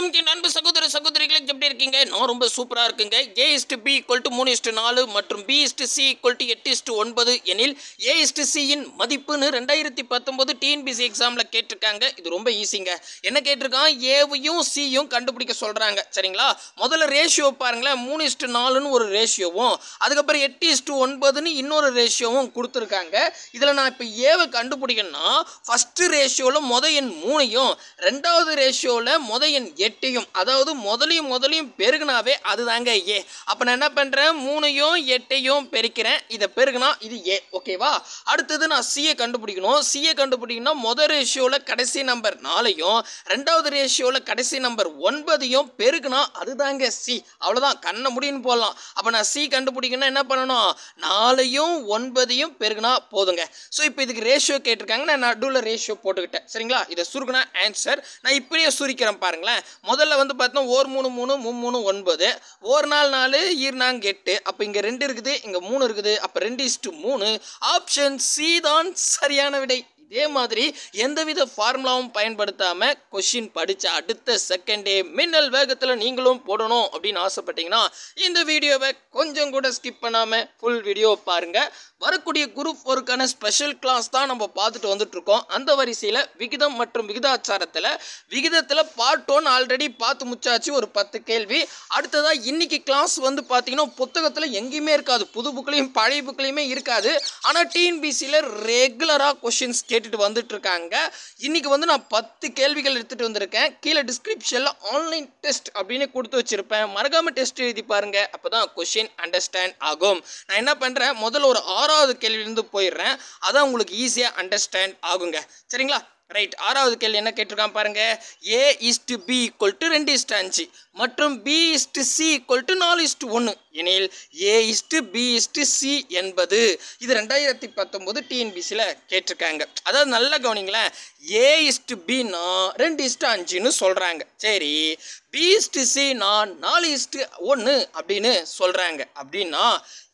வணக்கம் அன்பு சகோதர சகோதரிகளுக்கு எப்படி இருக்கீங்க நான் ரொம்ப சூப்பராக இருக்குங்க A is to B equal to மூணு இஸ்டு நாலு மற்றும் B is to C equal to எட்டு இஸ்டு ஒன்பது எனில் ஏ இஸ்டு சியின் மதிப்புன்னு ரெண்டாயிரத்தி பத்தொம்போது டிஎன்பிசி எக்ஸாமில் கேட்டிருக்காங்க இது ரொம்ப ஈஸிங்க என்ன கேட்டிருக்கான் ஏவையும் சியும் கண்டுபிடிக்க சொல்கிறாங்க சரிங்களா முதல்ல ரேஷியோ பாருங்களேன் மூணு இஸ்டு நாலுன்னு ஒரு ரேஷியோவும் அதுக்கப்புறம் எட்டு இஸ்டு ஒன்பதுன்னு இன்னொரு ரேஷியோவும் கொடுத்துருக்காங்க இதில் நான் இப்போ ஏவை கண்டுபிடிக்கணும்னா ஃபஸ்ட்டு ரேஷியோவில் முத எண் மூணையும் ரெண்டாவது ரேஷியோவில் முத எண் எட்டையும் அதாவது முதலையும் முதலையும் பெருகுனாவே அதுதாங்க ஏ அப்போ நான் என்ன பண்ணுறேன் மூணையும் எட்டையும் பெருக்கிறேன் இதை பெருகுனா இது ஏ ஓகேவா அடுத்தது நான் சியை கண்டுபிடிக்கணும் சியை கண்டுபிடிக்கணும்னா முத ரேஷியோவில் கடைசி நம்பர் நாலையும் ரெண்டாவது ரேஷியோவில் கடைசி நம்பர் ஒன்பதையும் பெருகுனா அதுதாங்க சி அவ்வளோதான் கண்ணை முடின்னு போடலாம் அப்போ நான் சி கண்டுபிடிக்கணும்னா என்ன பண்ணணும் நாலையும் ஒன்பதையும் பெருகுனா போதுங்க ஸோ இப்போ இதுக்கு ரேஷியோ கேட்டிருக்காங்க நான் நடுவில் ரேஷியோ போட்டுக்கிட்டேன் சரிங்களா இதை சுருக்குனா ஆன்சர் நான் இப்படியே சுருக்கிறேன் பாருங்களேன் முதல்ல வந்து பார்த்தோன்னா ஓர் மூணு மூணு மும்மூணு ஒன்பது ஒரு நாள் நாலு ஈர்னாங்க எட்டு அப்போ இங்கே ரெண்டு இருக்குது இங்கே மூணு இருக்குது அப்போ ரெண்டு இஸ்டு மூணு ஆப்ஷன் சி தான் சரியான விடை இதே மாதிரி எந்தவித ஃபார்முலாவும் பயன்படுத்தாமல் கொஷின் படித்த அடுத்த செகண்டே மின்னல் வேகத்தில் நீங்களும் போடணும் அப்படின்னு ஆசைப்பட்டீங்கன்னா இந்த வீடியோவை கொஞ்சம் கூட ஸ்கிப் பண்ணாமல் ஃபுல் வீடியோ பாருங்கள் வரக்கூடிய குரூப் ஒருக்கான ஸ்பெஷல் கிளாஸ் தான் நம்ம பார்த்துட்டு வந்துட்டு இருக்கோம் அந்த வரிசையில் விகிதம் மற்றும் விகிதாச்சாரத்தில் விகிதத்தில் பார்ட் ஒன் ஆல்ரெடி பார்த்து முச்சாச்சு ஒரு பத்து கேள்வி அடுத்ததாக இன்னைக்கு கிளாஸ் வந்து பார்த்தீங்கன்னா புத்தகத்தில் எங்கேயுமே இருக்காது புது புக்லேயும் பழைய புக்லேயுமே இருக்காது ஆனால் டிஎன்பிசியில் ரெகுலராக கொஷின்ஸ் கேட்டுட்டு வந்துட்டு இருக்காங்க இன்னைக்கு வந்து நான் பத்து கேள்விகள் எடுத்துகிட்டு வந்திருக்கேன் கீழே டிஸ்கிரிப்ஷனில் ஆன்லைன் டெஸ்ட் அப்படின்னு கொடுத்து வச்சுருப்பேன் மறக்காமல் டெஸ்ட் எழுதி பாருங்க அப்போ தான் கொஷின் அண்டர்ஸ்டாண்ட் ஆகும் நான் என்ன பண்ணுறேன் முதல்ல ஒரு ஆறாவது கேள்வியிலேருந்து போயிடுறேன் அதான் உங்களுக்கு ஈஸியாக அண்டர்ஸ்டாண்ட் ஆகுங்க சரிங்களா ரைட் ஆறாவது கேள்வி என்ன கேட்டிருக்கான் பாருங்க A is to B equal to ரெண்டு இஸ்டு அஞ்சு மற்றும் B is to C equal to நாலு இஸ்டு ஒன்று எனில் A is to B is to C என்பது இது ரெண்டாயிரத்தி பத்தொம்போது டிஎன்பிசியில் கேட்டிருக்காங்க அதாவது நல்லா கவனிங்களேன் ஏ இஸ்டு பின்னா ரெண்டு இஸ்டு அஞ்சுன்னு சொல்கிறாங்க சரி பி இஸ்டு சி நான் நாலு இஸ்டு ஒன்று அப்படின்னு சொல்கிறாங்க அப்படின்னா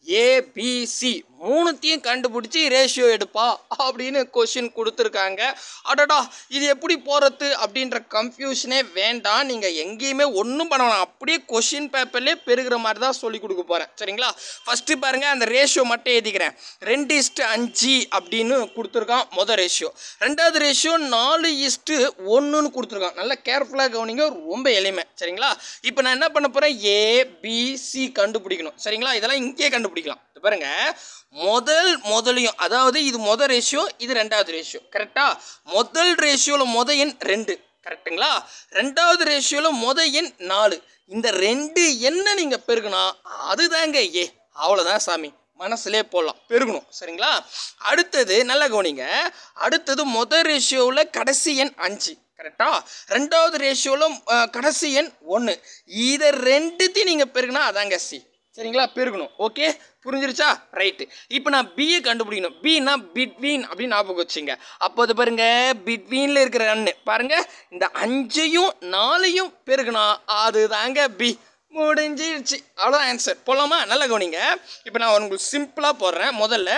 ஏபிசி மூணுத்தையும் கண்டுபிடிச்சி ரேஷியோ எடுப்பா அப்படின்னு கொஷின் கொடுத்துருக்காங்க அடடா இது எப்படி போகிறது அப்படின்ற கன்ஃபியூஷனே வேண்டாம் நீங்கள் எங்கேயுமே ஒன்றும் பண்ண வேணாம் அப்படியே கொஷின் பேப்பர்லேயே பெருகிற மாதிரி தான் சொல்லி கொடுக்க போகிறேன் சரிங்களா ஃபஸ்ட்டு பாருங்கள் அந்த ரேஷியோ மட்டும் எழுதிக்கிறேன் ரெண்டு இஸ்ட்டு அஞ்சு அப்படின்னு கொடுத்துருக்கான் மொதல் ரேஷியோ ரெண்டாவது ரேஷியோ நாலு இஸ்ட்டு ஒன்றுன்னு கொடுத்துருக்கான் நல்லா கேர்ஃபுல்லாக கவனிங்க ரொம்ப எளிமை சரிங்களா இப்போ நான் என்ன பண்ண போகிறேன் ஏபிசி கண்டுபிடிக்கணும் சரிங்களா இதெல்லாம் இங்கேயே கண்டுபிடிக்கலாம் இது பாருங்க முதல் முதலையும் அதாவது இது முதல் ரேஷியோ இது ரெண்டாவது ரேஷியோ கரெக்டா முதல் ரேஷியோவில் முத எண் ரெண்டு கரெக்டுங்களா ரெண்டாவது ரேஷியோவில் முத எண் நாலு இந்த ரெண்டு என்ன நீங்கள் பெருகுனா அதுதாங்க ஏ அவ்வளோதான் சாமி மனசுலே போடலாம் பெருகணும் சரிங்களா அடுத்தது நல்லா கவனிங்க அடுத்தது முதல் ரேஷியோவில் கடைசி எண் அஞ்சு கரெக்டா ரெண்டாவது ரேஷியோவில் கடைசி எண் ஒன்று இதை ரெண்டுத்தையும் நீங்கள் பெருகுனா அதாங்க சி சரிங்களா பெருகணும் ஓகே புரிஞ்சிருச்சா ரைட்டு இப்போ நான் பிஏ கண்டுபிடிக்கணும் பின்னா பிட்வீன் அப்படின்னு ஞாபகம் வச்சுங்க அப்போ அது பாருங்க பிட்வீனில் இருக்கிற அண்ணு பாருங்க இந்த அஞ்சையும் நாலையும் பெருகுனா அதுதாங்க பி முடிஞ்சிருச்சு அவ்வளோதான் ஆன்சர் போகலாமா நல்லா கவனிங்க இப்போ நான் உங்களுக்கு சிம்பிளாக போடுறேன் முதல்ல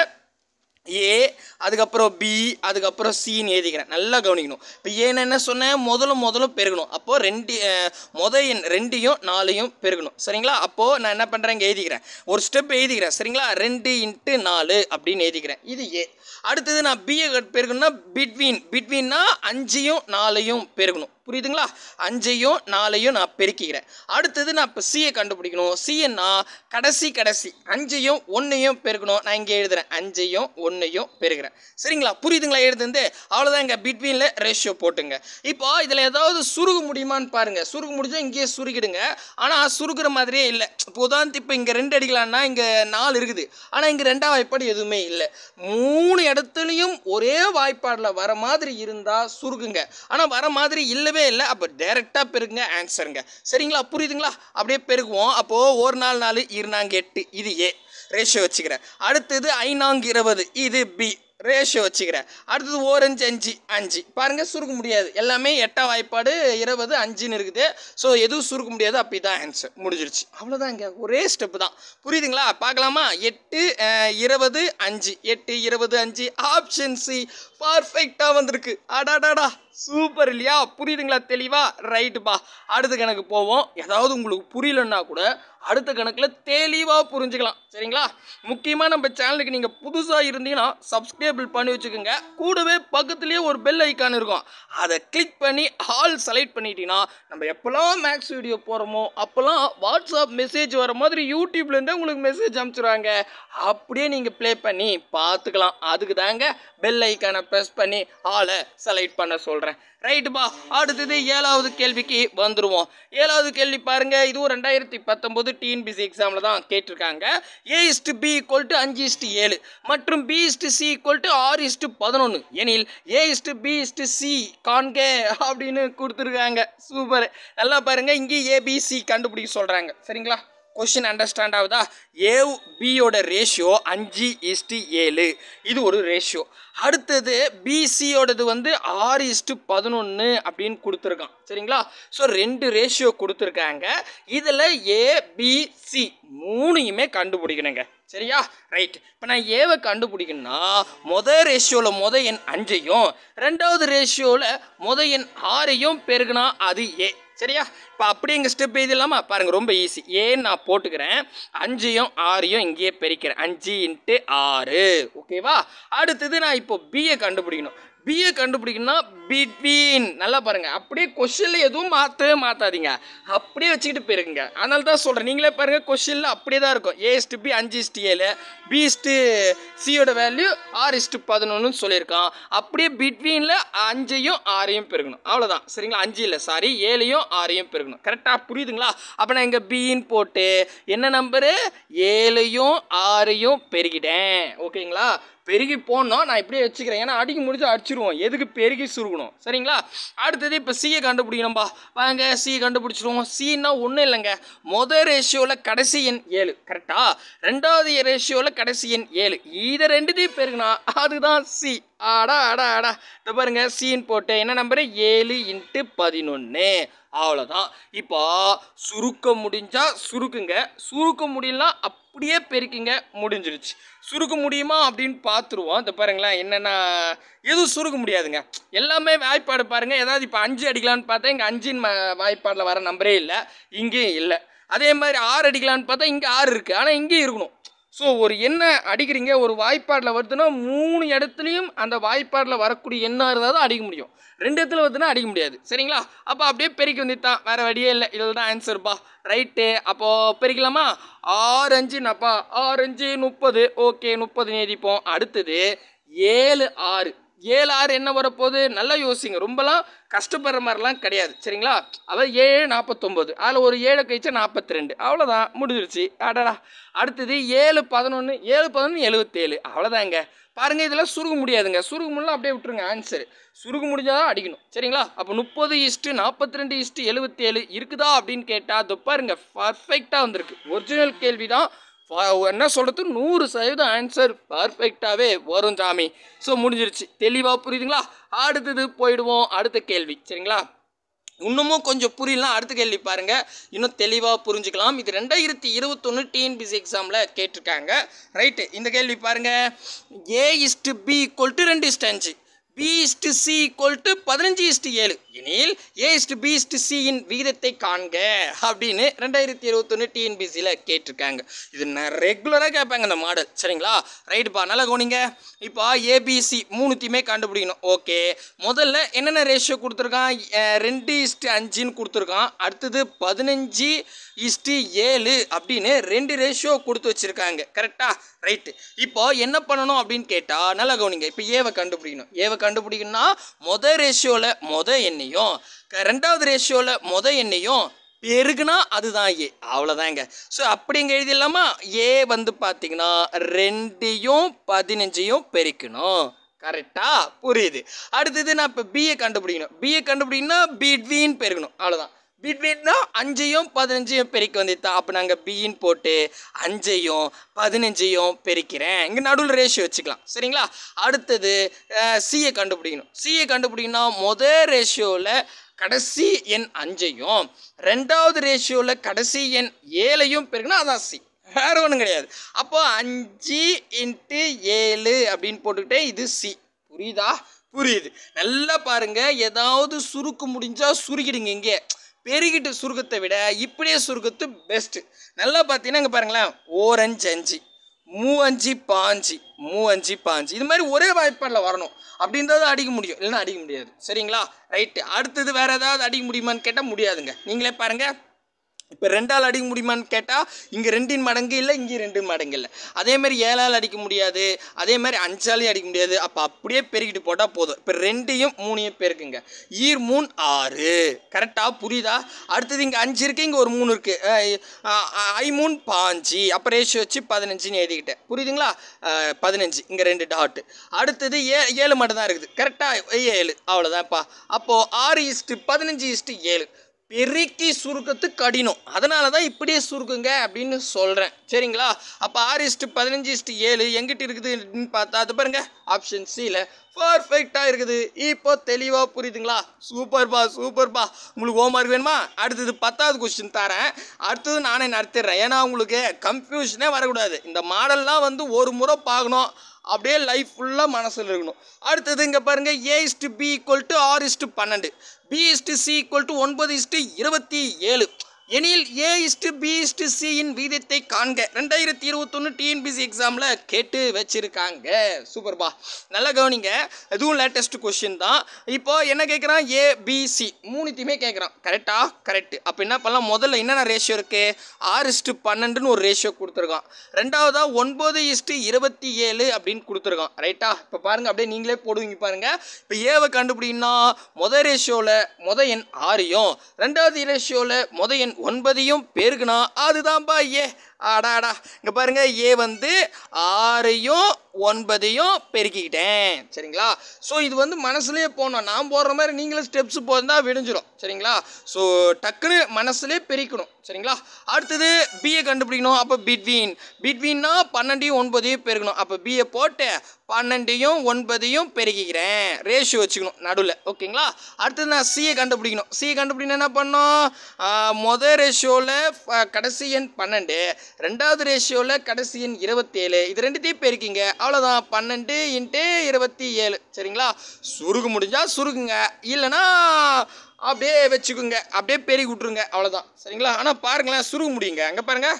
ஏ அதுக்கப்புறம் பி அதுக்கப்புறம் சின்னு எழுதிக்கிறேன் நல்லா கவனிக்கணும் இப்போ ஏன்னு என்ன சொன்னேன் முதல்ல முதல்ல பெருகணும் அப்போது ரெண்டு அஹ், முத எண் ரெண்டையும் நாலையும் பெருகணும் சரிங்களா அப்போது நான் என்ன பண்ணுறேன் இங்கே எழுதிக்கிறேன் ஒரு ஸ்டெப் எழுதிக்கிறேன் சரிங்களா ரெண்டு இன்ட்டு நாலு அப்படின்னு எழுதிக்கிறேன் இது ஏ அடுத்தது நான் பிஏ பெருகணும்னா பிட்வீன் பிட்வீன்னா அஞ்சையும் நாலையும் பெருகணும் புரியுதுங்களா அஞ்சையும் நாலையும் நான் பெருக்கிக்கிறேன் அடுத்தது நான் இப்போ சியை கண்டுபிடிக்கணும் சிஎன்னா கடைசி கடைசி அஞ்சையும் ஒன்றையும் பெருக்கணும் நான் இங்கே எழுதுறேன் அஞ்சையும் ஒன்றையும் பெருக்கிறேன் சரிங்களா புரியுதுங்களா எழுதுந்து அவ்வளோதான் இங்கே பிட்வீனில் ரேஷியோ போட்டுங்க இப்போ இதில் ஏதாவது சுருக முடியுமான்னு பாருங்கள் சுருக முடிஞ்சா இங்கேயே சுருக்கிடுங்க ஆனால் சுருக்குற மாதிரியே இல்லை இப்போ உதாரணத்து இப்போ இங்கே ரெண்டு அடிக்கலாம்னா இங்கே நாலு இருக்குது ஆனால் இங்கே ரெண்டாம் வாய்ப்பாடு எதுவுமே இல்லை மூணு இடத்துலையும் ஒரே வாய்ப்பாடில் வர மாதிரி இருந்தால் சுருக்குங்க ஆனால் வர மாதிரி இல்லவே இல்லை அப்போ டைரெக்டாக பெருக்குங்க ஆன்சருங்க சரிங்களா புரியுதுங்களா அப்படியே பெருக்குவோம் அப்போது ஒரு நாள் நாலு இருநாங்க எட்டு இது ஏ ரேஷியோ வச்சுக்கிறேன் அடுத்தது ஐநாங்க இருபது இது பி ரேஷியோ வச்சுக்கிறேன் அடுத்தது ஓரஞ்சு அஞ்சு அஞ்சு பாருங்கள் சுருக்க முடியாது எல்லாமே எட்டாம் வாய்ப்பாடு இருபது அஞ்சுன்னு இருக்குது ஸோ எதுவும் சுருக்க முடியாது அப்படி தான் ஆன்சர் முடிஞ்சிருச்சு அவ்வளோதாங்க ஒரே ஸ்டெப்பு தான் புரியுதுங்களா பார்க்கலாமா எட்டு அஹ், இருபது அஞ்சு எட்டு இருபது அஞ்சு ஆப்ஷன் சி பர்ஃபெக்டாக வந்திருக்கு அடாடாடா சூப்பர் இல்லையா புரியுதுங்களா தெளிவா ரைட்டுப்பா அடுத்த கணக்கு போவோம் ஏதாவது உங்களுக்கு புரியலன்னா கூட அடுத்த கணக்கில் தெளிவாக புரிஞ்சுக்கலாம் சரிங்களா முக்கியமாக நம்ம சேனலுக்கு நீங்கள் புதுசாக இருந்தீங்கன்னா சப்ஸ்கிரைபிள் பண்ணி வச்சுக்கோங்க கூடவே பக்கத்துலேயே ஒரு பெல் ஐக்கான் இருக்கும் அதை கிளிக் பண்ணி ஆல் செலக்ட் பண்ணிட்டீங்கன்னா நம்ம எப்போல்லாம் மேக்ஸ் வீடியோ போகிறோமோ அப்போல்லாம் வாட்ஸ்அப் மெசேஜ் வர மாதிரி யூடியூப்லேருந்தே உங்களுக்கு மெசேஜ் அனுப்பிச்சிடுவாங்க அப்படியே நீங்கள் ப்ளே பண்ணி பார்த்துக்கலாம் அதுக்கு தாங்க பெல் ஐக்கானை ப்ரெஸ் பண்ணி ஆளை செலக்ட் பண்ண சொல்கிறேன் ரைட்டுப்பா அடுத்தது ஏழாவது கேள்விக்கு வந்துருவோம் ஏழாவது கேள்வி பாருங்க இதுவும் ரெண்டாயிரத்தி பத்தொம்போது டிஎன்பிசி எக்ஸாமில் தான் கேட்டிருக்காங்க A is to B equal to அஞ்சு இஸ்டு ஏழு மற்றும் B is to C equal to ஆறு இஸ்டு பதினொன்று எனில் A is to B is to C காண்க அப்படின்னு கொடுத்துருக்காங்க சூப்பர் நல்லா பாருங்க இங்கே ஏபிசி கண்டுபிடிக்க சொல்கிறாங்க சரிங்களா கொஷின் அண்டர்ஸ்டாண்ட் ஆகுதா ஏ பியோட ரேஷியோ அஞ்சு இஸ்டு ஏழு இது ஒரு ரேஷியோ அடுத்தது பிசியோடது வந்து ஆறு இஸ்டு பதினொன்று அப்படின்னு கொடுத்துருக்கான் சரிங்களா ஸோ ரெண்டு ரேஷியோ கொடுத்துருக்காங்க இதில் ஏபிசி மூணையுமே கண்டுபிடிக்கணுங்க சரியா ரைட் இப்போ நான் ஏவை கண்டுபிடிக்கணும்னா மொதல் ரேஷியோவில் மொத எண் அஞ்சையும் ரெண்டாவது ரேஷியோவில் மொத எண் ஆறையும் பெருகுனா அது ஏ சரியா இப்போ அப்படியே எங்கள் ஸ்டெப் எழுதிடலாமா பாருங்கள் ரொம்ப ஈஸி ஏன்னு நான் போட்டுக்கிறேன் அஞ்சையும் ஆறையும் இங்கேயே பெருக்கிறேன் அஞ்சு இன்ட்டு ஆறு ஓகேவா அடுத்தது நான் இப்போ பிஏ கண்டுபிடிக்கணும் பிஏ கண்டுபிடிக்கணும்னா பிட்வீன் நல்லா பாருங்க அப்படியே கொஷினில் எதுவும் மாற்றவே மாற்றாதீங்க அப்படியே வச்சுக்கிட்டு போயிருங்க அதனால தான் சொல்கிறேன் நீங்களே பாருங்க கொஷினில் அப்படியே தான் இருக்கும் ஏ இஸ்ட்டு பி அஞ்சு இஸ்ட்டு ஏழு பி இஸ்ட்டு சியோட வேல்யூ ஆறு இஸ்ட்டு பதினொன்று சொல்லியிருக்கான் அப்படியே பிட்வீனில் அஞ்சையும் ஆறையும் பெருகணும் அவ்வளோதான் சரிங்களா அஞ்சு இல்லை சாரி ஏழையும் ஆறையும் பெருகணும் கரெக்டாக புரியுதுங்களா அப்போ நான் இங்கே பின்னு போட்டு என்ன நம்பரு ஏழையும் ஆறையும் பெருகிட்டேன் ஓகேங்களா பெருகி போனோம் நான் இப்படியே வச்சுக்கிறேன் ஏன்னா அடிக்க முடிஞ்சு அடிச்சிருவோம் எதுக்கு பெருகி சுருக்கணும் சரிங்களா அடுத்தது இப்போ சியை கண்டுபிடிக்கணும்பா வாங்க சி கண்டுபிடிச்சிருவோம் சின்னா ஒன்றும் இல்லைங்க மொதல் ரேஷியோவில் கடைசி எண் ஏழு கரெக்டா ரெண்டாவது ரேஷியோவில் கடைசி எண் ஏழு இதை ரெண்டுத்தையும் பெருகுனா அதுதான் சி ஆடா ஆடா ஆடா இந்த பாருங்க சீன் போட்டு என்ன நம்பரு ஏழு இன்ட்டு பதினொன்று அவ்வளோதான் இப்போ சுருக்க முடிஞ்சா சுருக்குங்க சுருக்க முடியலனா அப்படியே பெருக்குங்க முடிஞ்சிருச்சு சுருக்க முடியுமா அப்படின்னு பார்த்துருவோம் இந்த பாருங்களேன் என்னென்னா எதுவும் சுருக்க முடியாதுங்க எல்லாமே வாய்ப்பாடு பாருங்கள் ஏதாவது இப்போ அஞ்சு அடிக்கலான்னு பார்த்தா இங்கே அஞ்சின் ம வாய்ப்பாடில் வர நம்பரே இல்லை இங்கேயும் இல்லை அதே மாதிரி ஆறு அடிக்கலான்னு பார்த்தா இங்கே ஆறு இருக்குது ஆனால் இங்கேயும் இருக்கணும் ஸோ ஒரு எண்ணை அடிக்கிறீங்க ஒரு வாய்ப்பாடில் வருதுன்னா மூணு இடத்துலையும் அந்த வாய்ப்பாடில் வரக்கூடிய எண்ணாக இருந்தால் தான் அடிக்க முடியும் ரெண்டு இடத்துல வருதுன்னா அடிக்க முடியாது சரிங்களா அப்போ அப்படியே பெருக்கி வந்துட்டான் வேறு வழியே இல்லை இதில் தான் ஆன்சர்ப்பா ரைட்டு அப்போது பெருக்கலாமா ஆறு அஞ்சுனாப்பா ஆறு அஞ்சு முப்பது ஓகே முப்பது நேதிப்போம் அடுத்தது ஏழு ஆறு ஏழு ஆறு என்ன வரப்போகுது நல்லா யோசிங்க ரொம்பலாம் கஷ்டப்படுற மாதிரிலாம் கிடையாது சரிங்களா அதாவது ஏழு நாற்பத்தொம்போது அதில் ஒரு ஏழு கழிச்சா நாற்பத்தி ரெண்டு அவ்வளோதான் முடிஞ்சிருச்சு அடடா அடுத்தது ஏழு பதினொன்று ஏழு பதினொன்று எழுபத்தேழு அவ்வளோதாங்க பாருங்கள் இதெல்லாம் சுருக முடியாதுங்க சுருக முடியலாம் அப்படியே விட்டுருங்க ஆன்சர் சுருக முடிஞ்சாதான் அடிக்கணும் சரிங்களா அப்போ முப்பது இஸ்ட்டு நாற்பத்தி ரெண்டு இஸ்ட்டு எழுபத்தேழு இருக்குதா அப்படின்னு கேட்டால் அது பாருங்க பர்ஃபெக்டாக வந்திருக்கு ஒரிஜினல் கேள்வி தான் ஃபா- என்ன சொல்கிறது நூறு சதவீதம் ஆன்சர் பர்ஃபெக்டாகவே வரும் சாமி ஸோ முடிஞ்சிருச்சு தெளிவாக புரியுதுங்களா அடுத்தது போயிடுவோம் அடுத்த கேள்வி சரிங்களா இன்னமும் கொஞ்சம் புரியலாம் அடுத்த கேள்வி பாருங்க இன்னும் தெளிவாக புரிஞ்சுக்கலாம் இது ரெண்டாயிரத்தி இருபத்தொன்று டிஎன்பிசி எக்ஸாமில் கேட்டிருக்காங்க ரைட்டு இந்த கேள்வி பாருங்க A is to B equal to ரெண்டு இஸ்டு அஞ்சு B is to C equal to பதினஞ்சு இஸ்டு ஏழு எனில் ஏ இஸ்டு பி இஸ்டு சியின் விகிதத்தை காண்க அப்படின்னு ரெண்டாயிரத்தி இருபத்தொன்று டிஎன்பிசியில் கேட்டிருக்காங்க இது நான் ரெகுலராக கேட்பாங்க இந்த மாடல் சரிங்களா ரைட்டுப்பா நல்லா கவனிங்க இப்போ ஏபிசி மூணுத்தையுமே கண்டுபிடிக்கணும் ஓகே முதல்ல என்னென்ன ரேஷியோ கொடுத்துருக்கான் அஹ் ரெண்டு இஸ்ட்டு அஞ்சுன்னு கொடுத்துருக்கான் அடுத்தது பதினஞ்சு இஸ்ட்டு ஏழு அப்படின்னு ரெண்டு ரேஷியோ கொடுத்து வச்சுருக்காங்க கரெக்டாக ரைட்டு இப்போ என்ன பண்ணணும் அப்படின்னு கேட்டால் நல்லா கவனிங்க இப்போ ஏவை கண்டுபிடிக்கணும் ஏவை கண்டுபிடிக்கணும்னா மொதல் ரேஷியோவில் மொத எண்ணையும் க- ரெண்டாவது ரேஷியோவில் மொத எண்ணையும் பெருகுனா அதுதான் ஏ அவ்வளோதாங்க ஸோ அப்படிங்க எழுதிடலாமா ஏ வந்து பார்த்தீங்கன்னா ரெண்டையும் பதினஞ்சையும் பெருக்கணும் கரெக்டா புரியுது அடுத்தது நான் இப்போ பிஏ கண்டுபிடிக்கணும் பிஏ கண்டுபிடிக்கணும்னா பிட்வீன் பெருகணும் அவ்வளோதான் பிட்வீன்னா அஞ்சையும் பதினஞ்சையும் பெருக்கி வந்துட்டா அப்போ நாங்கள் பின்னு போட்டு அஞ்சையும் பதினஞ்சையும் பெருக்கிறேன் இங்கே நடுவில் ரேஷியோ வச்சுக்கலாம் சரிங்களா அடுத்தது சிஏ கண்டுபிடிக்கணும் சிஏ கண்டுபிடிக்கணும்னா மொதல் ரேஷியோவில் கடைசி எண் அஞ்சையும் ரெண்டாவது ரேஷியோவில் கடைசி எண் ஏழையும் பெருக்குன்னா அதான் சி வேற ஒன்றும் கிடையாது அப்போ அஞ்சு இன்ட்டு ஏழு அப்படின்னு போட்டுக்கிட்டே இது சி புரியுதா புரியுது நல்லா பாருங்க ஏதாவது சுருக்கு முடிஞ்சா சுருக்கிடுங்க இங்கே பெருகிட்டு சுருக்கத்தை விட இப்படியே சுருக்கத்து பெஸ்ட்டு நல்லா பார்த்தீங்கன்னா இங்கே பாருங்களேன் ஓரஞ்சு அஞ்சு மூவஞ்சு பாஞ்சு மூவஞ்சு பாஞ்சு இது மாதிரி ஒரே வாய்ப்பாடில் வரணும் அப்படின்றத அடிக்க முடியும் இல்லைன்னா அடிக்க முடியாது சரிங்களா ரைட்டு அடுத்தது வேற ஏதாவது அடிக்க முடியுமான்னு கேட்டால் முடியாதுங்க நீங்களே பாருங்க இப்போ ரெண்டால் அடிக்க முடியுமான்னு கேட்டால் இங்கே ரெண்டின் மடங்கு இல்லை இங்கே ரெண்டு மடங்கு இல்லை அதே மாதிரி ஏழால் அடிக்க முடியாது அதே மாதிரி அஞ்சாலையும் அடிக்க முடியாது அப்போ அப்படியே பெருக்கிட்டு போட்டால் போதும் இப்போ ரெண்டையும் மூணையும் பெருக்குங்க ஈர் மூணு ஆறு கரெக்டாக புரியுதா அடுத்தது இங்கே அஞ்சு இருக்குது இங்கே ஒரு மூணு இருக்குது ஐ மூணு பாஞ்சு அப்போ ரேஷியோ வச்சு பதினஞ்சுன்னு எழுதிக்கிட்டேன் புரியுதுங்களா அஹ், பதினஞ்சு இங்கே ரெண்டு டாட்டு அடுத்தது ஏ ஏழு மட்டும் தான் இருக்குது கரெக்டாக ஏழு அவ்வளோதான்ப்பா அப்போது ஆறு இஸ்ட்டு பதினஞ்சு இஸ்ட்டு ஏழு பெருக்கி சுருக்கத்து கடினம் அதனால தான் இப்படியே சுருக்குங்க அப்படின்னு சொல்கிறேன் சரிங்களா அப்போ ஆறு இஸ்ட்டு பதினஞ்சு இஸ்ட்டு ஏழு எங்கிட்ட இருக்குதுன்னு பார்த்தா அது பாருங்க ஆப்ஷன் சியில் பர்ஃபெக்டாக இருக்குது இப்போ தெளிவாக புரியுதுங்களா சூப்பர்ப்பா சூப்பர்ப்பா உங்களுக்கு ஹோம்ஒர்க் வேணுமா அடுத்தது பத்தாவது கொஸ்டின் தரேன் அடுத்தது நானே நடத்திடுறேன் ஏன்னா உங்களுக்கு கன்ஃபியூஷனே வரக்கூடாது இந்த மாடல்லாம் வந்து ஒரு முறை பார்க்கணும் அப்படியே லைஃப் ஃபுல்லாக மனசில் இருக்கணும் அடுத்தது இங்கே பாருங்கள் A is to B equal to ஆர் இஸ்டு பன்னெண்டு B is to C equal to ஒன்பது இஸ்டு இருபத்தி ஏழு எனில் ஏ இஸ்டு பி இஸ்டு சியின் வீதத்தை காண்க ரெண்டாயிரத்தி இருபத்தொன்று டிஎன்பிசி எக்ஸாமில் கேட்டு வச்சிருக்காங்க சூப்பர்பா நல்லா கவனிங்க இதுவும் லேட்டஸ்ட் கொஷின் தான் இப்போ என்ன கேட்குறான் ஏ பி சி மூணுத்தையுமே கேட்குறான் கரெக்டா கரெக்ட் அப்போ என்ன பண்ணலாம் முதல்ல என்னென்ன ரேஷியோ இருக்குது ஆறு இஸ்டு பன்னெண்டுன்னு ஒரு ரேஷியோ கொடுத்துருக்கான் ரெண்டாவதா ஒன்பது இஸ்டு இருபத்தி ஏழு அப்படின்னு கொடுத்துருக்கான் ரைட்டா இப்போ பாருங்க அப்படியே நீங்களே போடுவீங்க பாருங்க இப்போ ஏவை கண்டுபிடினா முத ரேஷியோவில் முத எண் ஆறையும் ரெண்டாவது ரேஷியோவில் முத எண் ஒன்பதையும் பெருக்குனா அதுதான்ப்பா ஏ ஆடாடா இங்கே பாருங்க ஏ வந்து ஆறையும் ஒன்பதையும் பெருக்கிக்கிட்டேன் சரிங்களா ஸோ இது வந்து மனசுலேயே போகணும் நான் போடுற மாதிரி நீங்களும் ஸ்டெப்ஸ் போயிருந்தா விடிஞ்சிடும் சரிங்களா ஸோ டக்குன்னு மனசுலேயே பெருக்கணும் சரிங்களா அடுத்தது பிஏ கண்டுபிடிக்கணும் அப்போ பிட்வீன் பிட்வீன்னா பன்னெண்டையும் ஒன்பதையும் பெருக்கணும் அப்போ பிஏ போட்டு பன்னெண்டையும் ஒன்பதையும் பெருக்கிக்கிறேன் ரேஷியோ வச்சுக்கணும் நடுவில் ஓகேங்களா அடுத்தது நான் சியை கண்டுபிடிக்கணும் சியை கண்டுபிடிக்கணும் என்ன பண்ணோம் ஆஹ், மொத ரேஷியோவில் கடைசி எண் பன்னெண்டு ரெண்டாவது ரேஷியோவில் கடைசி எண் இருபத்தேழு இது ரெண்டுத்தையும் பெருக்கிங்க அவ்வளோதான் பன்னெண்டு இன்ட்டு இருபத்தி ஏழு சரிங்களா சுருகு முடிஞ்சால் சுருக்குங்க இல்லைன்னா அப்படியே வச்சுக்குங்க அப்படியே பெருகி விட்ருங்க அவ்வளோதான் சரிங்களா ஆனால் பாருங்களேன் சுருக முடியுங்க அங்கே பாருங்கள்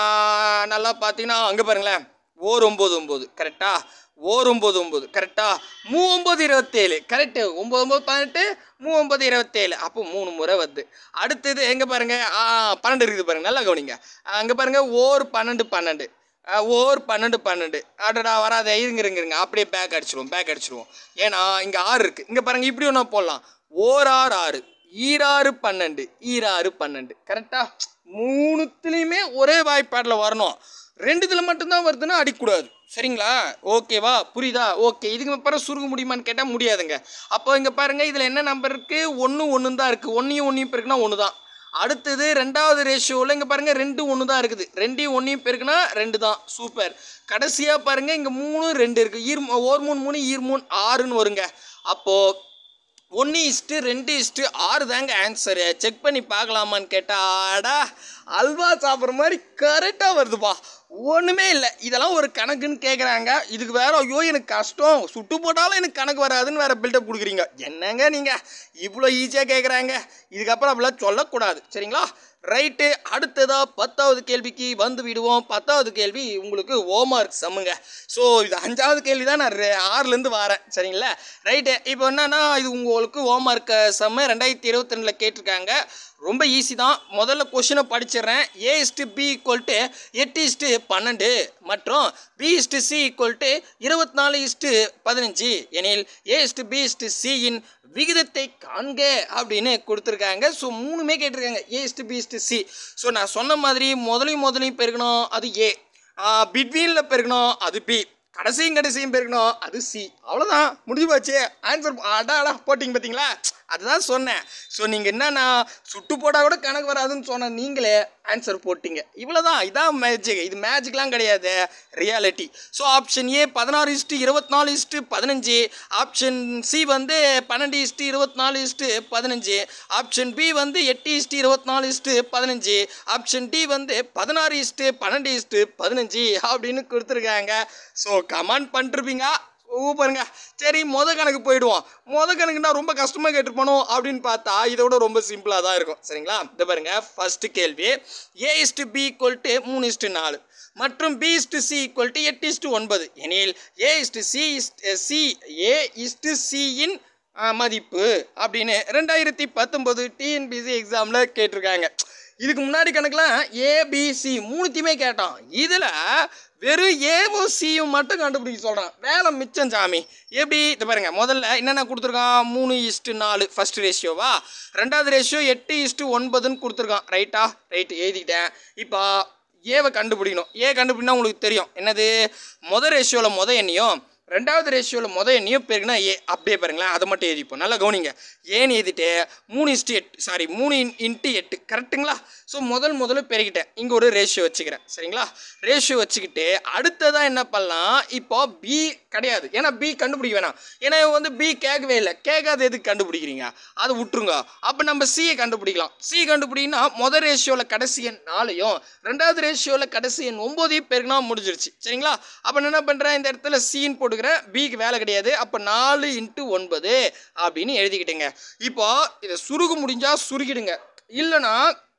நல்லா பார்த்தீங்கன்னா அங்கே பாருங்களேன் ஓர் ஒம்பது ஒம்பது கரெக்டா ஓர் ஒம்பது ஒம்பது கரெக்டா மூ ஒம்பது இருபத்தேழு கரெக்டு ஒம்பது ஒம்பது பதினெட்டு மூ ஒம்பது இருபத்தேழு அப்போ மூணு முறை வருது அடுத்தது எங்கே பாருங்க ஆ, பன்னெண்டு இருக்குது பாருங்க நல்லா கவனிங்க அங்கே பாருங்க ஓர் பன்னெண்டு பன்னெண்டு ஆ, ஓர் பன்னெண்டு பன்னெண்டு அடடா வராத இருங்க இருங்க இருங்க அப்படியே பேக் அடிச்சிருவோம் பேக் அடிச்சிருவோம் ஏன்னா இங்கே ஆறு இருக்குது இங்கே பாருங்க இப்படி ஒன்றா போடலாம் ஓர் ஆறு ஆறு ஈராறு பன்னெண்டு ஈராறு பன்னெண்டு கரெக்டா மூணுத்துலேயுமே ஒரே வாய்ப்பாடில் வரணும் ரெண்டுத்தில் மட்டும்தான் வருதுன்னா அடிக்கக்கூடாது சரிங்களா ஓகேவா புரியுதா ஓகே இதுக்கு அப்புறம் சுருக முடியுமான்னு கேட்டால் முடியாதுங்க அப்போ இங்கே பாருங்கள் இதில் என்ன நம்பர் இருக்குது ஒன்று ஒன்று தான் இருக்குது ஒன்றையும் ஒன்றையும் பெருக்குனா ஒன்று தான் அடுத்தது ரெண்டாவது ரேஷியோவில் இங்கே பாருங்கள் ரெண்டு ஒன்று தான் இருக்குது ரெண்டையும் ஒன்றையும் பெருக்குனா ரெண்டு தான் சூப்பர் கடைசியாக பாருங்கள் இங்கே மூணு ரெண்டு இருக்குது ஈர் ஓர் மூணு மூணு ஈர் மூணு ஆறுன்னு வருங்க அப்போது ஒன்று இஸ்ட்டு ரெண்டு இஸ்ட்டு ஆறு தாங்க ஆன்சரு செக் பண்ணி பார்க்கலாமான்னு கேட்டாடா அல்வா சாப்பிட்ற மாதிரி கரெக்டாக வருதுப்பா ஒன்றுமே இல்லை இதெல்லாம் ஒரு கணக்குன்னு கேட்குறாங்க இதுக்கு வேற ஐயோ எனக்கு கஷ்டம் சுட்டு போட்டாலும் எனக்கு கணக்கு வராதுன்னு வேற பில்டப் கொடுக்குறீங்க என்னங்க நீங்கள் இவ்வளோ ஈஸியாக கேட்குறாங்க இதுக்கப்புறம் அப்படிலாம் சொல்லக்கூடாது சரிங்களா ரைட்டு அடுத்ததாக பத்தாவது கேள்விக்கு வந்து விடுவோம் பத்தாவது கேள்வி உங்களுக்கு ஹோம்ஒர்க் சம்முங்க ஸோ இது அஞ்சாவது கேள்வி தான் நான் ரெ- ஆறுலேருந்து வரேன் சரிங்களா ரைட்டு இப்போ என்னன்னா இது உங்களுக்கு ஹோம்ஒர்க் சம்மு ரெண்டாயிரத்தி இருபத்தி ரெண்டில் கேட்டிருக்காங்க ரொம்ப ஈஸி தான் முதல்ல கொஷினை படிச்சிடுறேன் A is to B equal to எட்டு இஸ்டு பன்னெண்டு மற்றும் B is to C equal to இருபத்தி நாலு இஸ்டு பதினஞ்சு எனில் ஏ இஸ்டு பி இஸ்டு சியின் விகிதத்தை காண்க அப்படின்னு கொடுத்துருக்காங்க ஸோ மூணுமே கேட்டிருக்காங்க A is to B is to C so நான் சொன்ன மாதிரி முதலையும் முதலையும் பெருக்கணும் அது ஏ பிட்வீனில் பெருக்கணும் அது பி கடைசியும் கடைசியும் பெருக்கணும் அது சி அவ்வளோதான் முடிஞ்சு போச்சு ஆன்சர் அடா அடா போட்டிங்க பார்த்தீங்களா அதுதான் சொன்னேன் ஸோ நீங்கள் என்னன்னா சுட்டு போட்டால் கூட கணக்கு வராதுன்னு சொன்ன நீங்களே ஆன்சர் போட்டீங்க இவ்வளோதான் இதான் மேஜிக் இது மேஜிக்லாம் கிடையாது ரியாலிட்டி ஸோ ஆப்ஷன் ஏ பதினாறு இஸ்ட்டு இருபத்தி நாலு இஸ்ட்டு பதினஞ்சு ஆப்ஷன் சி வந்து பன்னெண்டு இஸ்ட்டு இருபத்தி நாலு இஸ்ட்டு பதினஞ்சு ஆப்ஷன் பி வந்து எட்டு இஸ்ட்டு இருபத்தி நாலு இஸ்ட்டு பதினஞ்சு ஆப்ஷன் டி வந்து பதினாறு இஸ்ட்டு பன்னெண்டு இஸ்ட்டு பதினஞ்சு அப்படின்னு கொடுத்துருக்காங்க ஸோ கமெண்ட் பண்ணிருப்பீங்க சூப்பருங்க சரி மொத கணக்கு போயிடுவோம் மொத கணக்குனா ரொம்ப கஷ்டமாக கேட்டிருப்பானோ அப்படின்னு பார்த்தா இதோட ரொம்ப சிம்பிளாக தான் இருக்கும் சரிங்களா இந்த பாருங்க ஃபர்ஸ்ட் கேள்வி A is to B equal to மூணு இஸ்டு நாலு மற்றும் B is to C equal to எட்டு இஸ்டு ஒன்பது எனில் A is to C C A is to சியின் மதிப்பு அப்படின்னு ரெண்டாயிரத்தி பத்தொம்போது டிஎன்பிசி எக்ஸாமில் கேட்டிருக்காங்க இதுக்கு முன்னாடி கணக்குலாம் ஏபிசி மூணுத்தையுமே கேட்டான் இதில் வெறும் ஏவும் சியும் மட்டும் கண்டுபிடிக்க சொல்கிறான் வேலை மிச்சம் சாமி எப்படி இது பாருங்க முதல்ல என்னென்ன கொடுத்துருக்கான் மூணு இஸ்ட்டு நாலு ஃபர்ஸ்ட் ரேஷியோவா ரெண்டாவது ரேஷியோ எட்டு இஸ்ட்டு ஒன்பதுன்னு கொடுத்துருக்கான் ரைட்டா ரைட்டு எழுதிக்கிட்டேன் இப்போ ஏவை கண்டுபிடிக்கணும் ஏ கண்டுபிடினா உங்களுக்கு தெரியும் என்னது மொதல் ரேஷியோவில் மொத எண்ணியும் ரெண்டாவது ரேஷியோவில் மொதல் எண்ணியும் பேருக்குன்னா ஏ அப்படியே பாருங்களேன் அதை மட்டும் எழுதிப்போம் நல்லா கவனிங்க ஏன்னு எழுதிட்டு மூணு இஸ்ட்டு எட்டு சாரி மூணு இன் இன்ட்டு எட்டு கரெக்ட்டுங்களா ஸோ முதல் முதல்ல பெருகிட்டேன் இங்கே ஒரு ரேஷியோ வச்சுக்கிறேன் சரிங்களா ரேஷியோ வச்சுக்கிட்டு அடுத்ததாக என்ன பண்ணலாம் இப்போ பி கிடையாது ஏன்னா பி கண்டுபிடிக்க வேணாம் ஏன்னா இவன் வந்து பி கேட்கவே இல்லை கேட்காத எதுக்கு கண்டுபிடிக்கிறீங்க அதை விட்டுருங்க அப்போ நம்ம சியை கண்டுபிடிக்கலாம் சி கண்டுபிடினா முதல் ரேஷியோவில் கடைசி எண் நாலையும் ரெண்டாவது ரேஷியோவில் கடைசி எண் ஒம்போதையும் பெருக்கினா முடிஞ்சிருச்சு சரிங்களா அப்போ நான் என்ன பண்ணுறேன் இந்த இடத்துல சின்னு போட்டுக்கிறேன் பிக்கு வேலை கிடையாது அப்போ நாலு இன்ட்டு ஒன்பது அப்படின்னு எழுதிக்கிட்டேங்க இப்போ இதை சுருகு முடிஞ்சால் சுருக்கிடுங்க இல்லைன்னா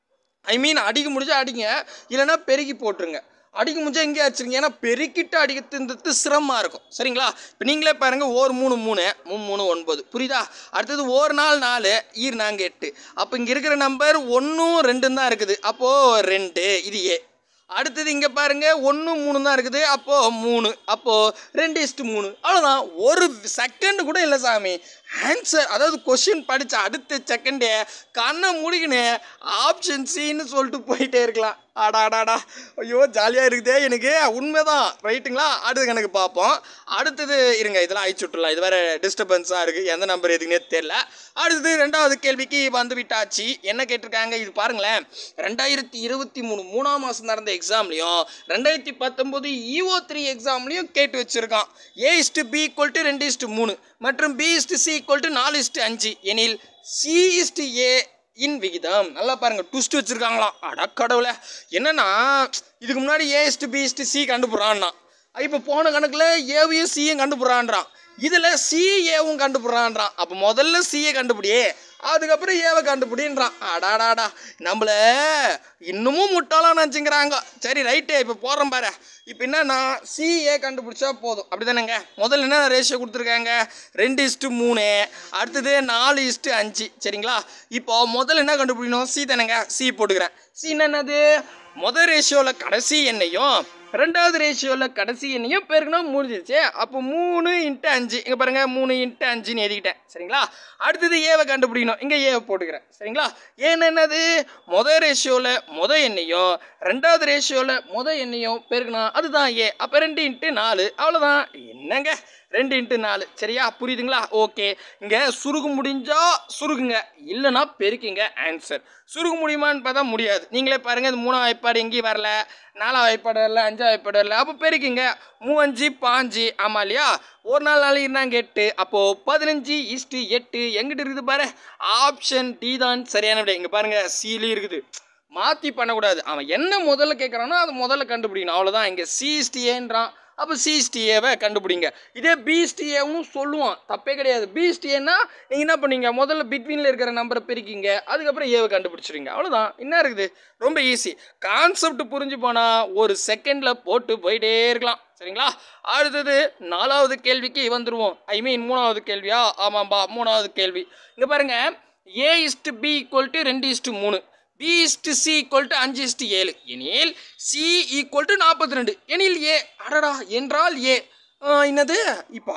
ஐ மீன் அடிக்க முடிஞ்சா அடிங்க இல்லைன்னா பெருக்கி போட்டுருங்க அடிக்க முடிஞ்சா எங்கேயே வச்சிருங்க ஏன்னா பெருக்கிட்டு அடிக்கிறது சிரமமாக இருக்கும் சரிங்களா இப்போ நீங்களே பாருங்கள் ஓர் மூணு மூணு மூணு மூணு ஒன்பது புரியுதா அடுத்தது ஒரு நாள் நாலு ஈர் நாங்கள் எட்டு அப்போ இங்கே இருக்கிற நம்பர் ஒன்றும் ரெண்டும் தான் இருக்குது அப்போது ரெண்டு இது ஏ அடுத்தது இங்கே பாருங்க ஒன்று மூணு தான் இருக்குது அப்போது மூணு அப்போது ரெண்டு இஸ்ட்டு மூணு அவ்வளோதான் ஒரு செகண்ட் கூட இல்லை சாமி ஆன்சர் அதாவது கொஷின் படித்த அடுத்த செகண்டே கண்ணை முடிக்கினே ஆப்ஷன் சின்னு சொல்லிட்டு போயிட்டே இருக்கலாம் ஆடாடாடா ஐயோ ஜாலியாக இருக்குதே எனக்கு உண்மைதான் ரைட்டுங்களா அடுத்த கணக்கு பார்ப்போம் அடுத்தது இருங்க இதெல்லாம் அழிச்சு விட்டுலாம் இது வேறு டிஸ்டர்பன்ஸாக இருக்குது எந்த நம்பர் எதுக்குன்னே தெரில அடுத்தது ரெண்டாவது கேள்விக்கு வந்து விட்டாச்சு என்ன கேட்டிருக்காங்க இது பாருங்களேன் ரெண்டாயிரத்தி இருபத்தி மூணு மூணாம் மாதம் நடந்த எக்ஸாம்லையும் ரெண்டாயிரத்தி பத்தொம்போது இஓ த்ரீ எக்ஸாம்லையும் கேட்டு வச்சுருக்கான் A is to B equal to ரெண்டு இஸ்ட்டு மூணு மற்றும் B is to C equal to நாலு இஸ்ட்டு அஞ்சு எனில் சி இஸ்ட்டு ஏ இன் விகிதம் நல்லா பாருங்க ட்விஸ்ட் வச்சிருக்காங்களாம் அடக்கடவுளே என்னன்னா இதுக்கு முன்னாடி A is to B is to C கண்டுபிடுறான்னா இப்போ போன கணக்கில் ஏவையும் சியும் கண்டுபிடுறான்றான் இதில் சி ஏவும் கண்டுபிடுறான்றான் அப்போ முதல்ல சியை கண்டுபிடியே அதுக்கப்புறம் ஏவை கண்டுபிடின்றான் அடாடாடா நம்மள இன்னமும் முட்டாளாக நினச்சிங்கிறாங்க சரி ரைட்டு இப்போ போடுறோம் பாரு இப்போ என்னன்னா சி ஏ கண்டுபிடிச்சா போதும் அப்படி தானேங்க முதல்ல என்ன ரேஷியோ கொடுத்துருக்காங்க ரெண்டு இஸ்ட்டு மூணு அடுத்தது நாலு இஸ்ட்டு அஞ்சு சரிங்களா இப்போ முதல்ல என்ன கண்டுபிடிக்கணும் சி தானேங்க சி போட்டுக்கிறேன் சி என்னது முதல் ரேஷியோவில் கடைசி எண்ணையும் ரெண்டாவது ரேஷியோவில் கடைசி எண்ணையும் பெருக்கணும் முடிஞ்சிருச்சு அப்போ மூணு இன்ட்டு அஞ்சு இங்கே பாருங்கள் மூணு இன்ட்டு அஞ்சுன்னு எழுதிக்கிட்டேன் சரிங்களா அடுத்தது ஏவை கண்டுபிடிக்கணும் இங்கே ஏவை போட்டுக்கிறேன் சரிங்களா ஏன்னு என்னது முதல் ரேஷியோவில் முத எண்ணையும் ரெண்டாவது ரேஷியோவில் முத எண்ணையும் பெருக்கணும் அதுதான் ஏ அப்போ ரெண்டு இன்ட்டு நாலு அவ்வளோதான் என்னங்க ரெண்டு இன்ட்டு நாலு சரியா புரியுதுங்களா ஓகே இங்கே சுருகு முடிஞ்சா சுருகுங்க இல்லைன்னா பெருக்குங்க ஆன்சர் சுருகு முடியுமான்னு பார்த்தா முடியாது நீங்களே பாருங்கள் இது மூணாம் வாய்ப்பாடு எங்கேயும் வரல நாலாம் வாய்ப்பாடு வரல அஞ்சாம் வாய்ப்பாடு வரல அப்போ பெருக்குங்க மூவஞ்சு பாஞ்சு ஆமாம் இல்லையா ஒரு நாள் நாள் இருந்தாங்க எட்டு அப்போது பதினஞ்சு இஸ்ட்டு எட்டு எங்கிட்ட இருக்குது பாரு ஆப்ஷன் டி தான் சரியான விட இங்கே பாருங்கள் சீலி இருக்குது மாற்றி பண்ணக்கூடாது அவன் என்ன முதல்ல கேட்குறானோ அதை முதல்ல கண்டுபிடிக்கணும் அவ்வளோதான் இங்கே சிஎஸ்டிஏன்றான் அப்போ சிஎஸ்டிஏவை கண்டுபிடிங்க இதே பிஎஸ்டிஏவும் சொல்லுவான் தப்பே கிடையாது பிஎஸ்டிஏன்னா நீங்கள் என்ன பண்ணீங்க முதல்ல பிட்வீனில் இருக்கிற நம்பரை பிரிக்கிங்க அதுக்கப்புறம் ஏவை கண்டுபிடிச்சிருங்க அவ்வளோதான் என்ன இருக்குது ரொம்ப ஈஸி கான்செப்ட் புரிஞ்சு போனால் ஒரு செகண்டில் போட்டு போயிட்டே இருக்கலாம் சரிங்களா அடுத்தது நாலாவது கேள்விக்கு வந்துடுவோம் ஐ மீன் மூணாவது கேள்வியா ஆமாம்பா மூணாவது கேள்வி இங்கே பாருங்கள் A is to B equal to ரெண்டு இஸ்ட்டு மூணு B is to C equal to அஞ்சு இஸ்டு ஏழு எனில் சி ஈக்குவல் டு நாற்பத்தி ரெண்டு எனில் ஏ அடடா என்றால் ஏ என்னது இப்போ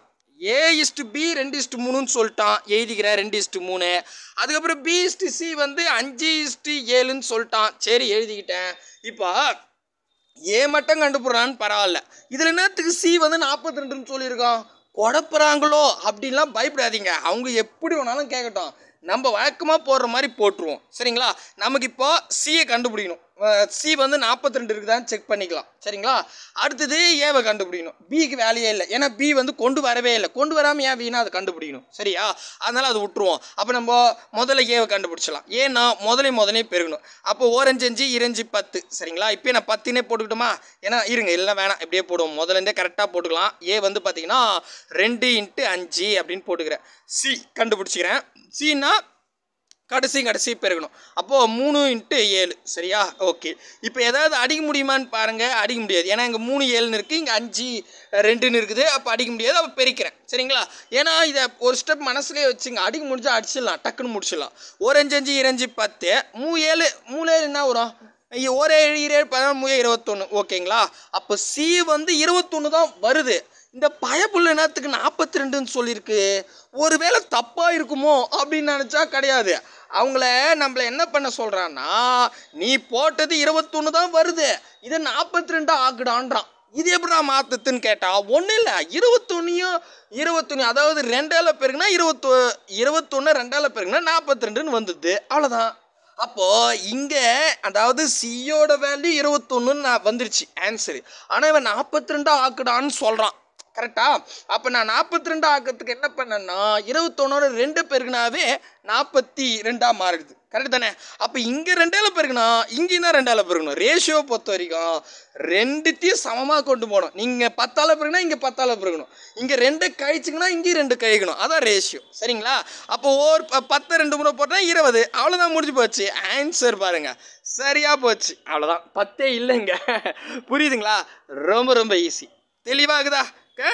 ஏ இஸ்டு பி ரெண்டு இஸ்டு மூணுன்னு சொல்லிட்டான் எழுதிக்கிறேன் ரெண்டு இஸ்டு மூணு அதுக்கப்புறம் பி இஸ்டு சி வந்து அஞ்சு இஸ்டு ஏழுன்னு சொல்லிட்டான் சரி எழுதிக்கிட்டேன் இப்போ ஏ மட்டும் கண்டுபிடுறான்னு பரவாயில்ல இதில் என்னத்துக்கு சி வந்து நாற்பத்தி ரெண்டுன்னு சொல்லியிருக்கான் குழப்புறாங்களோ அப்படின்லாம் பயப்படாதீங்க அவங்க எப்படி வேணாலும் கேட்கட்டும் நம்ம வழக்கமாக போடுற மாதிரி போட்டுருவோம் சரிங்களா நமக்கு இப்போ சியை கண்டுபிடிக்கணும் சி வந்து நாற்பத்தி ரெண்டு இருக்குதான்னு செக் பண்ணிக்கலாம் சரிங்களா அடுத்தது ஏவை கண்டுபிடிக்கணும் பிக்கு வேலையே இல்லை ஏன்னா பி வந்து கொண்டு வரவே இல்லை கொண்டு வராமல் ஏன் வீணா அதை கண்டுபிடிக்கணும் சரியா அதனால் அது விட்டுருவோம் அப்போ நம்ம முதல்ல ஏவை கண்டுபிடிச்சலாம் ஏன்னா முதலே முதலே பெருகணும் அப்போ ஓரஞ்சு அஞ்சு இரஞ்சு பத்து சரிங்களா இப்போ நான் பத்துனே போட்டுக்கிட்டோமா ஏன்னா இருங்க எல்லாம் வேணாம் இப்படியே போடுவோம் முதல்ல இருந்தே கரெக்டாக போட்டுக்கலாம் ஏ வந்து பார்த்தீங்கன்னா ரெண்டு இன்ட்டு அஞ்சு அப்படின்னு போட்டுக்கிறேன் சி கண்டுபிடிச்சிக்கிறேன் சின்னா கடைசி கடைசி பெருகணும் அப்போது மூணு இன்ட்டு ஏழு சரியா ஓகே இப்போ ஏதாவது அடிக்க முடியுமான்னு பாருங்கள் அடிக்க முடியாது ஏன்னா இங்கே மூணு ஏழுன்னு இருக்குது இங்கே அஞ்சு ரெண்டுன்னு இருக்குது அப்போ அடிக்க முடியாது அப்போ பெருக்கிறேன் சரிங்களா ஏன்னா இதை ஒரு ஸ்டெப் மனசுலேயே வச்சுங்க அடிக்க முடிஞ்சால் அடிச்சிடலாம் டக்குன்னு முடிச்சிடலாம் ஒரு அஞ்சு அஞ்சு இரஞ்சு பத்து மூ ஏழு மூணு ஏழு என்ன வரும் ஐயோ, ஒரு ஏழு ஏழு பதினாறு மூணு இருபத்தொன்று ஓகேங்களா அப்போ சி வந்து இருபத்தொன்று தான் வருது இந்த பயப்புள்ள நேரத்துக்கு நாற்பத்தி ரெண்டுன்னு சொல்லியிருக்கு ஒருவேளை தப்பாக இருக்குமோ அப்படின்னு நினச்சா கிடையாது அவங்கள நம்மள என்ன பண்ண சொல்கிறான்னா நீ போட்டது இருபத்தொன்று தான் வருது இதை நாற்பத்தி ரெண்டா ஆக்குடான்றான் இது எப்படிடா மாத்துத்துன்னு கேட்டா ஒன்றும் இல்லை இருபத்தொன்னையும் இருபத்தொன்று அதாவது ரெண்டால பெருக்குனா இருபத்தொ இருபத்தொன்று ரெண்டால பெருக்குனா நாற்பத்தி ரெண்டுன்னு வந்தது அவ்வளோதான் அப்போ இங்க அதாவது சியோட வேல்யூ இருபத்தொன்னுன்னு நான் வந்துருச்சு ஆன்சரு ஆனால் இவன் நாற்பத்தி ரெண்டா ஆக்குடான்னு சொல்றான் கரெக்டா அப்போ நான் நாற்பத்தி ரெண்டு ஆக்கிறதுக்கு என்ன பண்ணேன்னா இருபத்தொன்னோட ரெண்டு பெருக்குனாவே நாற்பத்தி ரெண்டாக மாறிடுது கரெக்ட் தானே அப்போ இங்கே ரெண்டால பெருக்குனா இங்கேயும் தான் ரெண்டால பெருக்கணும் ரேஷியோ பொறுத்த வரைக்கும் ரெண்டுத்தையும் சமமாக கொண்டு போகணும் நீங்கள் பத்தால பெருக்குனா இங்கே பத்தால பெருக்கணும் இங்கே ரெண்டு கழிச்சிங்கன்னா இங்கேயும் ரெண்டு கழிக்கணும் அதான் ரேஷியோ சரிங்களா அப்போ ஒரு ப- பத்து ரெண்டு முறை போட்டால் இருபது அவ்வளோதான் முடிஞ்சு போச்சு ஆன்சர் பாருங்க சரியாக போச்சு அவ்வளோதான் பத்தே இல்லைங்க புரியுதுங்களா ரொம்ப ரொம்ப ஈஸி தெளிவாகுதா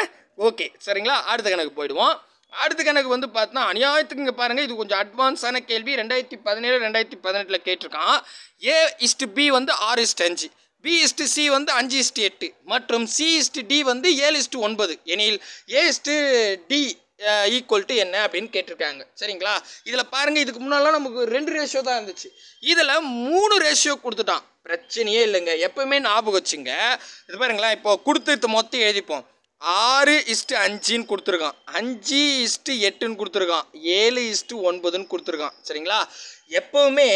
ஓகே சரிங்களா அடுத்த கணக்கு போயிடுவோம் அடுத்த கணக்கு வந்து பார்த்தா அநியாயத்துக்கு இங்கே பாருங்கள் இது கொஞ்சம் அட்வான்ஸான கேள்வி ரெண்டாயிரத்தி பதினேழு ரெண்டாயிரத்தி பதினெட்டில் கேட்டிருக்கான் ஏ இஸ்டு பி வந்து ஆறு இஸ்டு அஞ்சு பி இஸ்டு சி வந்து அஞ்சு இஸ்டு எட்டு மற்றும் சி இஸ்டு டி வந்து ஏழு இஸ்டு ஒன்பது எனில் A is to D equal to என்ன அப்படின்னு கேட்டிருக்காங்க சரிங்களா இதில் பாருங்கள் இதுக்கு முன்னாலாம் நமக்கு ரெண்டு ரேஷியோ தான் இருந்துச்சு இதில் மூணு ரேஷியோ கொடுத்துட்டான் பிரச்சனையே இல்லைங்க எப்பவுமே ஞாபகம் வச்சுங்க இது பாருங்களேன் இப்போ கொடுத்தது மொத்தம் எழுதிப்போம் ஆறு இஸ்ட்டு அஞ்சுன்னு கொடுத்துருக்கான் அஞ்சு இஸ்ட்டு எட்டுன்னு கொடுத்துருக்கான் ஏழு இஸ்ட்டு ஒன்பதுன்னு கொடுத்துருக்கான் சரிங்களா எப்போவுமே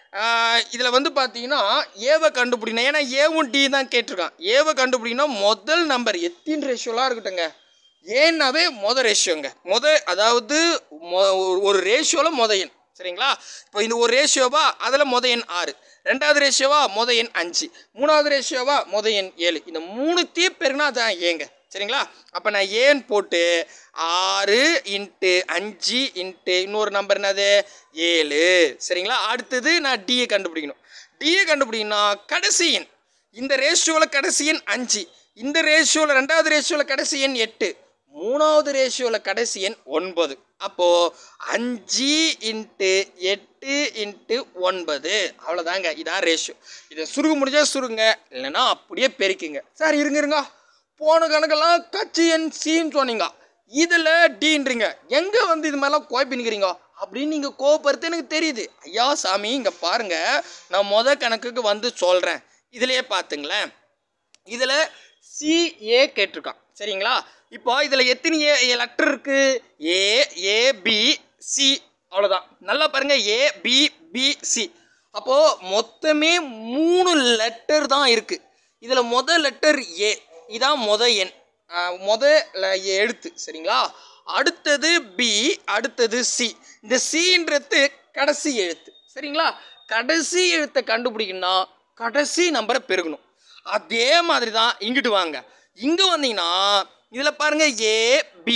இதில் வந்து பார்த்தீங்கன்னா ஏவை கண்டுபிடிக்கணும் ஏன்னா ஏவும் டி தான் கேட்டிருக்கான் ஏவை கண்டுபிடிக்கணும் முதல் நம்பர் எத்தின் ரேஷியோலாம் இருக்கட்டுங்க ஏன்னாவே மொத ரேஷியோங்க மொத அதாவது மொ ஒரு ரேஷியோவில் மொத எண் சரிங்களா இப்போ இந்த ஒரு ரேஷியோவா அதில் மொத எண் ஆறு ரெண்டாவது ரேஷியோவா மொத எண் அஞ்சு மூணாவது ரேஷியோவா மொத எண் ஏழு இந்த மூணுத்தையும் பெருனா அதான் ஏங்க சரிங்களா அப்போ நான் ஏன் போட்டு ஆறு இன்ட்டு அஞ்சு இன்ட்டு இன்னொரு நம்பர் என்னது ஏழு சரிங்களா அடுத்தது நான் டியை கண்டுபிடிக்கணும் டியை கண்டுபிடிக்கணும் கடைசி எண் இந்த ரேஷியோவில் கடைசி எண் அஞ்சு இந்த ரேஷியோவில் ரெண்டாவது ரேஷியோவில் கடைசி எண் எட்டு மூணாவது ரேஷியோவில் கடைசி எண் ஒன்பது அப்போது அஞ்சு இன்ட்டு எட்டு இன்ட்டு ஒன்பது அவ்வளோதாங்க இதான் ரேஷியோ இதை சுருங்க முடிஞ்சா சுருங்க இல்லைன்னா அப்படியே பெருக்குங்க சார் இருங்க இருங்க போன கணக்கெல்லாம் கட்சி எண் சின்னு சொன்னீங்க இதில் டீன்றீங்க எங்கே வந்து இது மாதிரிலாம் குழப்பினுக்கிறீங்க அப்படின்னு நீங்கள் கோவப்படுறது எனக்கு தெரியுது ஐயா சாமி இங்கே பாருங்க நான் மொத கணக்குக்கு வந்து சொல்கிறேன் இதுலயே பார்த்துங்களேன் இதில் சிஏ கேட்டிருக்கான் சரிங்களா இப்போ இதில் எத்தனை ஏ லெட்டர் இருக்கு ஏ ஏ பி சி அவ்வளோதான் நல்லா பாருங்க ஏ பி பி சி அப்போது மொத்தமே மூணு லெட்டர் தான் இருக்கு இதில் மொத லெட்டர் ஏ இதான் மொத எண் ஆஹ் மொத ல- எழுத்து சரிங்களா அடுத்தது பி அடுத்தது சி இந்த சின்றது கடைசி எழுத்து சரிங்களா கடைசி எழுத்தை கண்டுபிடிக்கணும்னா கடைசி நம்பரை பெருகணும் அதே மாதிரி தான் இங்கிட்டு வாங்க இங்கே வந்தீங்கன்னா இதில் பாருங்க ஏ பி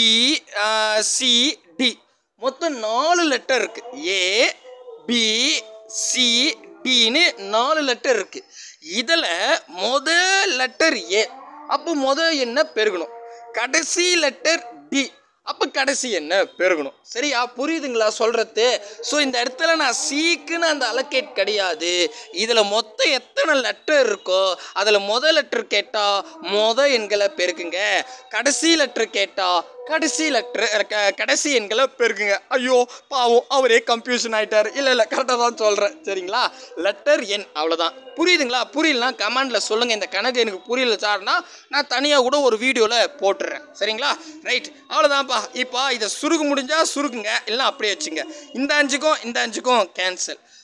சி டி மொத்தம் நாலு லெட்டர் இருக்கு ஏ பி சி டின்னு நாலு லெட்டர் இருக்கு இதில் முத லெட்டர் ஏ அப்போ முத என்ன பெருகணும் கடைசி லெட்டர் டி அப்போ கடைசி என்ன பெருகணும் சரியா புரியுதுங்களா சொல்கிறது ஸோ இந்த இடத்துல நான் சீக்குன்னு அந்த அலக்கேட் கிடையாது இதில் மொத்தம் எத்தனை லெட்டர் இருக்கோ அதில் முத லெட்டர் கேட்டால் மொத எண்களை பெருக்குங்க கடைசி லெட்டர் கேட்டால் கடைசி லெட்டர் கடைசி எண்களை பெருக்குங்க ஐயோ பாவம் அவரே கன்ஃபியூஷன் ஆயிட்டார் இல்லை இல்லை கரெக்டாக தான் சொல்கிறேன் சரிங்களா லெட்டர் எண் அவ்வளோதான் புரியுதுங்களா புரியலனா கமெண்டில் சொல்லுங்கள் இந்த கணக்கு எனக்கு புரியல சார்னா நான் தனியாக கூட ஒரு வீடியோவில் போட்டுடுறேன் சரிங்களா ரைட் அவ்வளோதான்ப்பா இப்போ இதை சுருக்க முடிஞ்சால் சுருக்குங்க இல்லைன்னா அப்படியே வச்சுங்க இந்த அஞ்சுக்கும் இந்த அஞ்சுக்கும் கேன்சல்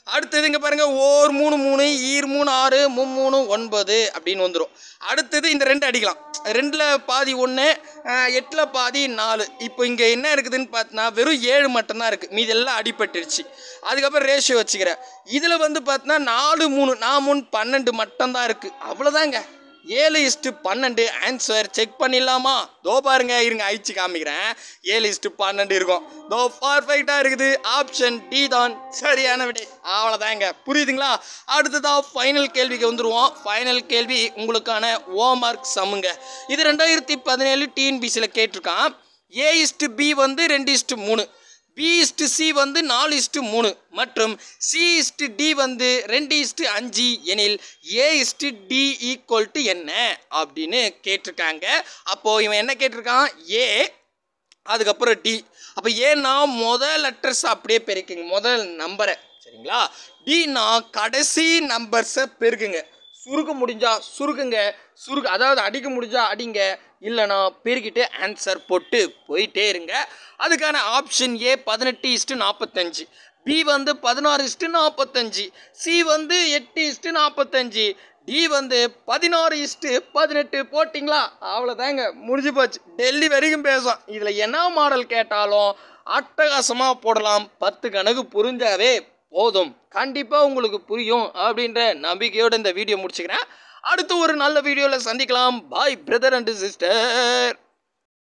அடுத்தது இங்கே பாருங்கள் ஓர் மூணு மூணு ஈர் மூணு ஆறு மும்மூணு ஒன்பது அப்படின்னு வந்துடும் அடுத்தது இந்த ரெண்டு அடிக்கலாம் ரெண்டில் பாதி ஒன்று எட்டில் பாதி நாலு இப்போ இங்கே என்ன இருக்குதுன்னு பார்த்தீங்கன்னா வெறும் ஏழு மட்டும்தான் இருக்குது மீதி எல்லாம் அடிபட்டுருச்சு அதுக்கப்புறம் ரேஷியோ வச்சுக்கிறேன் இதில் வந்து பார்த்தீங்கன்னா நாலு மூணு நான் மூணு பன்னெண்டு மட்டும்தான் இருக்குது அவ்வளோதாங்க ஏழு இஸ்ட்டு பன்னெண்டு ஆன்சர் செக் பண்ணிடலாமா தோ பாருங்க இருங்க அழிச்சு காமிக்கிறேன் ஏழு இஸ்ட்டு பன்னெண்டு இருக்கும் தோ பர்ஃபெக்டாக இருக்குது ஆப்ஷன் டி தான் சரியான விடை அவ்வளோதாங்க புரியுதுங்களா அடுத்ததா ஃபைனல் கேள்விக்கு வந்துடுவோம் ஃபைனல் கேள்வி உங்களுக்கான ஹோம்ஒர்க் சம்முங்க இது ரெண்டாயிரத்தி பதினேழு டிஎன்பிசியில் கேட்டிருக்கான் ஏ இஸ்ட்டு பி வந்து ரெண்டு இஸ்ட்டு மூணு பி இஸ்டு சி வந்து நாலு இஸ்டு மூணு மற்றும் சி இஸ்டு டி வந்து ரெண்டு இஸ்டு அஞ்சு எனில் A is to D equal to என்ன அப்படின்னு கேட்டிருக்காங்க அப்போது இவன் என்ன கேட்டிருக்கான் ஏ அதுக்கப்புறம் டி அப்போ ஏன்னா முதல் லெட்டர்ஸ் அப்படியே பெருக்குங்க முதல் நம்பரை சரிங்களா டினா கடைசி நம்பர்ஸை பெருக்குங்க சுருக்க முடிஞ்சா சுருக்குங்க சுருக்கு அதாவது அடிக்க முடிஞ்சா அடிங்க இல்லைனா பெருக்கிட்டு ஆன்சர் போட்டு போயிட்டே இருங்க அதுக்கான ஆப்ஷன் ஏ பதினெட்டு இஸ்ட்டு நாற்பத்தஞ்சு பி வந்து பதினாறு இஸ்ட்டு நாற்பத்தஞ்சு சி வந்து எட்டு இஸ்ட்டு நாற்பத்தஞ்சு டி வந்து பதினாறு இஸ்ட்டு பதினெட்டு போட்டிங்களா அவ்வளோதாங்க முடிஞ்சு போச்சு டெல்லி வரைக்கும் பேசும் இதில் என்ன மாடல் கேட்டாலும் அட்டகாசமாக போடலாம் பத்து கணக்கு புரிஞ்சாவே போதும் கண்டிப்பாக உங்களுக்கு புரியும் அப்படின்ற நம்பிக்கையோடு இந்த வீடியோ முடிச்சுக்கிறேன் அடுத்து ஒரு நல்ல வீடியோவில் சந்திக்கலாம் பாய் பிரதர் அண்ட் சிஸ்டர்